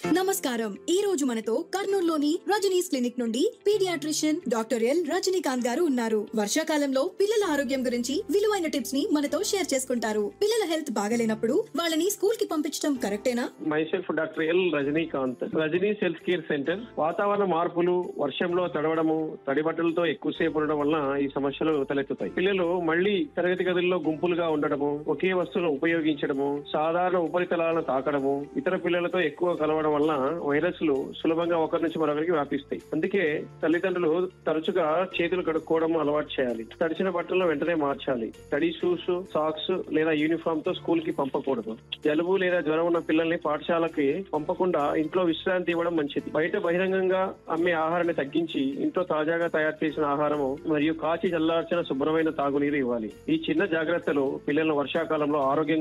నమస్కారం ఈ రోజు మనతో కర్నూలులోని రజనీస్ క్లినిక్ నుండి paediatrician doctor L Rajinikanth garu ఉన్నారు వర్షాకాలంలో పిల్లల ఆరోగ్యం గురించి విలువైన టిప్స్ ని మనతో షేర్ చేసుకుంటారు పిల్లల హెల్త్ బాగలేనప్పుడు వాళ్ళని స్కూల్ కి పంపించడం కరెక్టేనా myself doctor L Rajinikanth Rajini's health care centre వాతావరణ మార్పులు వర్షంలో తడవడము తడి బట్టలతో ఎక్కువసేపు ఉండడం వలన ఈ సమస్యలు తలెత్తుతాయి పిల్లలు మళ్ళీ తరగతి గదుల్లో గుంపులుగా ఉండడము ఒకే వస్తువును ఉపయోగించడము సాధారణ ఉపరితలాలను తాకడము ఇతర పిల్లలతో ఎక్కువ కలవడం వలన వైరస్లు సులభంగా ఒకరి నుంచి మరొకరికి వ్యాపిస్తాయి అందుకే తల్లిదండ్రులు తరచుగా చేతులు కడుక్కోవడం అలవాటు చేయాలి తడిచిన బట్టలను వెంటనే మార్చాలి తడి షూస్ సాక్స్ లేదా యూనిఫామ్ తో స్కూల్ కి పంపకూడదు జలుబు లేదా జ్వరం ఉన్న పిల్లల్ని పాఠశాలకి పంపకుండా ఇంట్లో విశ్రాంతి ఇవ్వడం మంచిది బయట బహిరంగంగా అమ్మే ఆహారాన్ని తగ్గించి ఇంట్లో తాజాగా తయారు చేసిన ఆహారము మరియు కాచి చల్లార్చిన శుభ్రమైన తాగునీరు ఇవ్వాలి ఈ చిన్న జాగ్రత్తలు పిల్లలను వర్షాకాలంలో ఆరోగ్యంగా